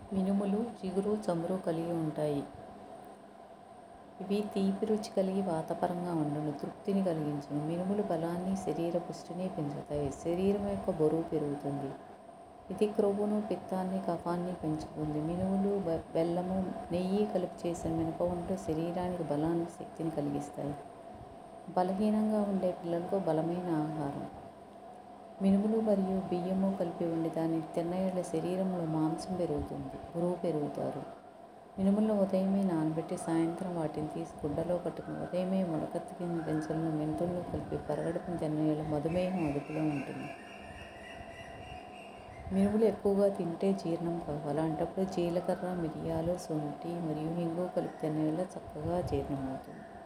మినుములు జిగురు చమురు కలిగి ఉంటాయి ఇవి తీపి రుచి కలిగి వాతపరంగా ఉండును తృప్తిని కలిగించును మినుములు బలాన్ని శరీర పుష్టిని పెంచుతాయి శరీరం యొక్క బరువు పెరుగుతుంది ఇది క్రొవ్వును పిత్తాన్ని కఫాన్ని పెంచుతుంది మినుములు బె- బెల్లము నెయ్యి కలిపి చేసిన మినపవంటలు శరీరానికి బలాన్ని శక్తిని కలిగిస్తాయి బలహీనంగా ఉండే పిల్లలకు బలమైన ఆహారం మినుములు మరియు బియ్యము కలిపి ఉండి దాన్ని తిన్నయళ్ళ శరీరంలో మాంసం పెరుగుతుంది బరువు పెరుగుతారు మినుములను ఉదయమే నానబెట్టి సాయంత్రం వాటిని తీసి గుడ్డలో కట్టుకుని ఉదయమే మొలకెత్తిన గింజలను మెంతులను కలిపి పరగడుపున తిన్నయళ్ళ మధుమేహం అదుపులో ఉంటుంది మినుములు ఎక్కువగా తింటే జీర్ణం కావు అలాంటప్పుడు జీలకర్ర మిరియాలు శొంఠి మరియు హింగు కలిపి తినడం వల్ల చక్కగా జీర్ణం అవుతుంది